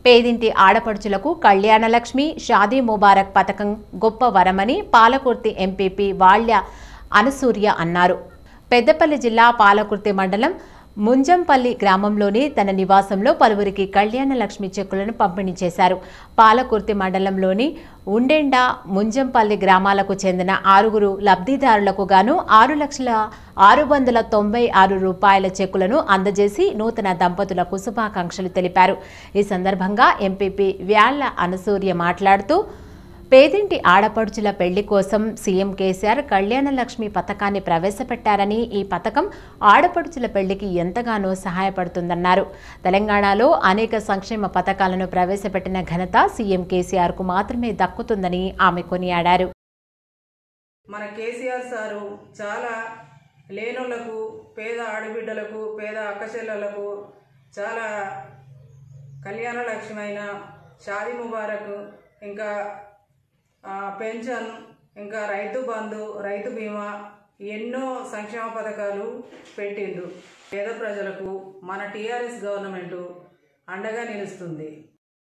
పేదింటి ఆడపడుచులకు కళ్యాణలక్ష్మి షాదీ ముబారక్ పథకం గొప్ప వరమని పాలకుర్తి ఎంపీపీ వాళ్య అనసూర్య అన్నారు పెద్దపల్లి జిల్లా పాలకుర్తి మండలం ముంజంపల్లి గ్రామంలోని తన నివాసంలో పలువురికి కళ్యాణ లక్ష్మి చెక్కులను పంపిణీ చేశారు పాలకుర్తి మండలంలోని ఉండెండ ముంజంపల్లి గ్రామాలకు చెందిన ఆరుగురు లబ్ధిదారులకు గాను ఆరు లక్షల ఆరు వందల తొంభై ఆరు రూపాయల చెక్కులను అందజేసి నూతన దంపతులకు శుభాకాంక్షలు తెలిపారు ఈ సందర్భంగా ఎంపీపీ వ్యాళ్ల అనసూర్య మాట్లాడుతూ పేదింటి ఆడపడుచుల పెళ్లి కోసం సీఎం కేసీఆర్ కళ్యాణ లక్ష్మి పథకాన్ని ప్రవేశపెట్టారని ఈ పథకం ఆడపడుచుల పెళ్లికి ఎంతగానో సహాయపడుతుందన్నారు తెలంగాణలో అనేక సంక్షేమ పథకాలను ప్రవేశపెట్టిన ఘనత సీఎం కేసీఆర్కు మాత్రమే దక్కుతుందని ఆమె కొనియాడారు మన కేసీఆర్ సారు చాలా లేనులకు పేద ఆడబిడ్డలకు పేద అక్కచెల్లెలకు చాలా కళ్యాణ లక్ష్యమైన షాదీ ముబారక్ ఇంకా ఆ, పెన్షన్ ఇంకా రైతు బంధు రైతు బీమా ఎన్నో సంక్షేమ పథకాలు పెట్టిండు పేద ప్రజలకు మన టీఆర్ఎస్ గవర్నమెంట్ అండగా నిలుస్తుంది